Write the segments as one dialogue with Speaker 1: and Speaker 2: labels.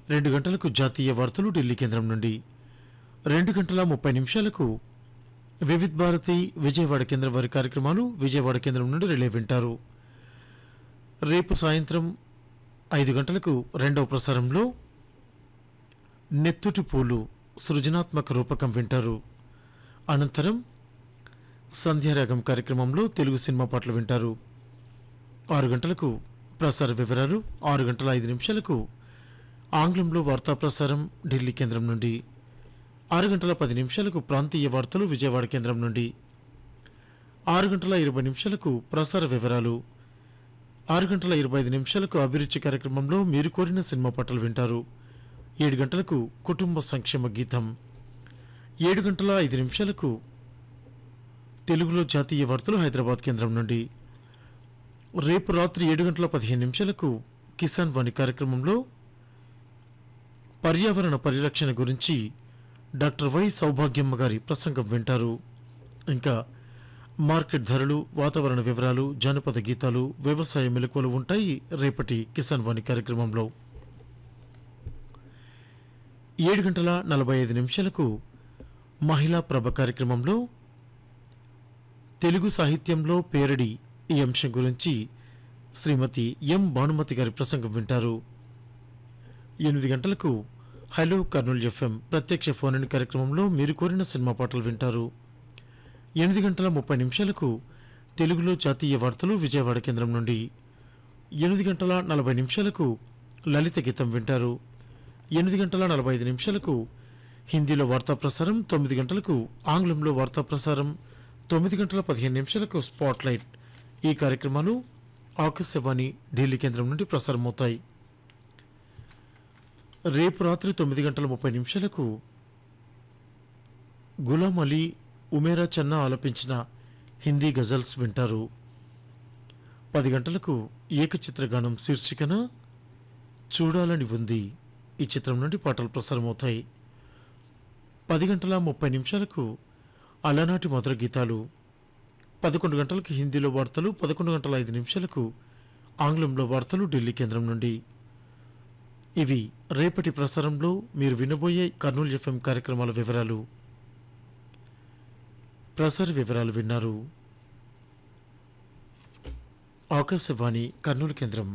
Speaker 1: రెండు గంటలకు జాతీయ వార్తలు ఢిల్లీ కేంద్రం నుండి రెండు గంటల ముప్పై నిమిషాలకు వివిధ్ భారతి విజయవాడ కేంద్రం వారి కార్యక్రమాలు విజయవాడ కేంద్రం నుండి రిలే వింటారు రేపు సాయంత్రం ఐదు గంటలకు రెండవ ప్రసారంలో నెత్తుటి పూలు సృజనాత్మక రూపకం వింటారు అనంతరం సంధ్యారాగం కార్యక్రమంలో తెలుగు సినిమా పాటలు వింటారు ఆరు గంటలకు ప్రసార వివరాలు ఆరు గంటల ఐదు నిమిషాలకు ఆంగ్లంలో వార్తా ప్రసారం ఢిల్లీ కేంద్రం నుండి ఆరు గంటల పది నిమిషాలకు ప్రాంతీయ వార్తలు విజయవాడ కేంద్రం నుండి ఆరు గంటల ఇరవై నిమిషాలకు ప్రసార వివరాలు ఆరు గంటల ఇరవై ఐదు నిమిషాలకు అభిరుచి కార్యక్రమంలో మీరు కోరిన సినిమా పాటలు వింటారు ఏడు గంటలకు కుటుంబ సంక్షేమ గీతం ఏడు గంటల ఐదు నిమిషాలకు తెలుగులో జాతీయ వార్తలు హైదరాబాద్ కేంద్రం నుండి రేపు రాత్రి ఏడు గంటల పదిహేను నిమిషాలకు కిసాన్ వాణి కార్యక్రమంలో పర్యావరణ పరిరక్షణ గురించి డాక్టర్ వై సౌభాగ్యమ్మ గారి ప్రసంగం వింటారు ఇంకా మార్కెట్ ధరలు వాతావరణ వివరాలు జానపద గీతాలు వ్యవసాయ మెలకువలు ఉంటాయి రేపటి కిసాన్ వాణి కార్యక్రమంలో ఏడు గంటల నలభై ఐదు నిమిషాలకు మహిళా ప్రభ కార్యక్రమంలో తెలుగు సాహిత్యంలో పేరడి ఈ అంశం గురించి శ్రీమతి ఎం భానుమతి గారి ప్రసంగం వింటారు ఎనిమిది గంటలకు హలో కర్నూలు ఎఫ్ఎం ప్రత్యక్ష ఫోన్ ఇన్ కార్యక్రమంలో మీరు కోరిన సినిమా పాటలు వింటారు ఎనిమిది గంటల ముప్పై నిమిషాలకు తెలుగులో జాతీయ వార్తలు విజయవాడ కేంద్రం నుండి ఎనిమిది గంటల నలభై నిమిషాలకు లలిత గీతం వింటారు ఎనిమిది గంటల నలభై ఐదు నిమిషాలకు హిందీలో వార్తా ప్రసారం తొమ్మిది గంటలకు ఆంగ్లంలో వార్తా ప్రసారం తొమ్మిది గంటల పదిహేను నిమిషాలకు స్పాట్ లైట్ ఈ కార్యక్రమాలు ఆకాశవాణి ఢిల్లీ కేంద్రం నుండి ప్రసారమవుతాయి రేపు రాత్రి తొమ్మిది గంటల ముప్పై నిమిషాలకు గులాం అలీ ఉమేరా చన్నా ఆలపించిన హిందీ గజల్స్ వింటారు పది గంటలకు ఏకచిత్రగానం శీర్షికన చూడాలని ఉంది ఈ చిత్రం నుండి పాటలు ప్రసారమవుతాయి పది గంటల ముప్పై నిమిషాలకు అలనాటి మధుర గీతాలు పదకొండు గంటలకు హిందీలో వార్తలు పదకొండు గంటల ఐదు నిమిషాలకు ఆంగ్లంలో వార్తలు ఢిల్లీ కేంద్రం నుండి ఇవి రేపటి ప్రసారంలో మీరు వినబోయే కర్నూలు ఎఫ్ఎం కార్యక్రమాల వివరాలు ప్రసార వివరాలు విన్నారు ఆకాశవాణి కర్నూలు కేంద్రం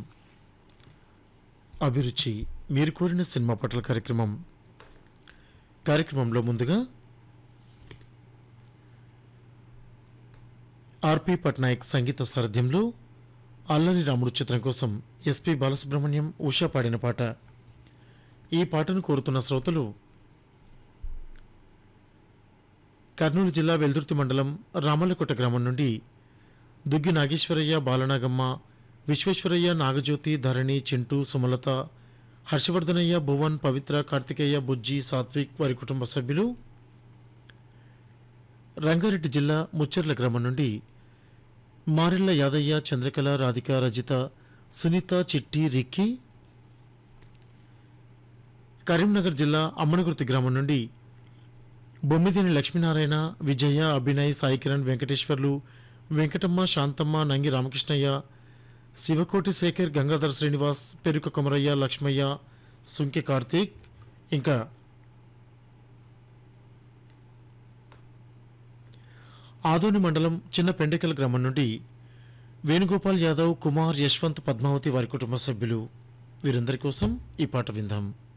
Speaker 1: అభిరుచి మీరు కోరిన సినిమా పట్ల కార్యక్రమం కార్యక్రమంలో ముందుగా ఆర్పి పట్నాయక్ సంగీత సారథ్యంలో అల్లరి రాముడు చిత్రం కోసం ఎస్పి బాలసుబ్రహ్మణ్యం ఉషా పాడిన పాట ఈ పాటను కోరుతున్న శ్రోతలు కర్నూలు జిల్లా వెల్దుర్తి మండలం రామల్లకోట గ్రామం నుండి దుగ్గి నాగేశ్వరయ్య బాలనాగమ్మ విశ్వేశ్వరయ్య నాగజ్యోతి ధరణి చింటూ సుమలత హర్షవర్ధనయ్య భువన్ పవిత్ర కార్తికేయ బుజ్జి సాత్విక్ వారి కుటుంబ సభ్యులు రంగారెడ్డి జిల్లా ముచ్చర్ల గ్రామం నుండి మారెళ్ల యాదయ్య చంద్రకళ రాధిక రజిత సునీత చిట్టి రిక్కి కరీంనగర్ జిల్లా అమ్మనగుర్తి గ్రామం నుండి బొమ్మిదిని లక్ష్మీనారాయణ విజయ అభినయ్ సాయి కిరణ్ వెంకటేశ్వర్లు వెంకటమ్మ శాంతమ్మ నంగి రామకృష్ణయ్య శివకోటి శేఖర్ గంగాధర్ శ్రీనివాస్ పెరుక కొమరయ్య లక్ష్మయ్య సుంకె కార్తీక్ ఇంకా ఆదోని మండలం చిన్న పెండెకల్ గ్రామం నుండి వేణుగోపాల్ యాదవ్ కుమార్ యశ్వంత్ పద్మావతి వారి కుటుంబ సభ్యులు వీరందరి కోసం ఈ పాట విందాం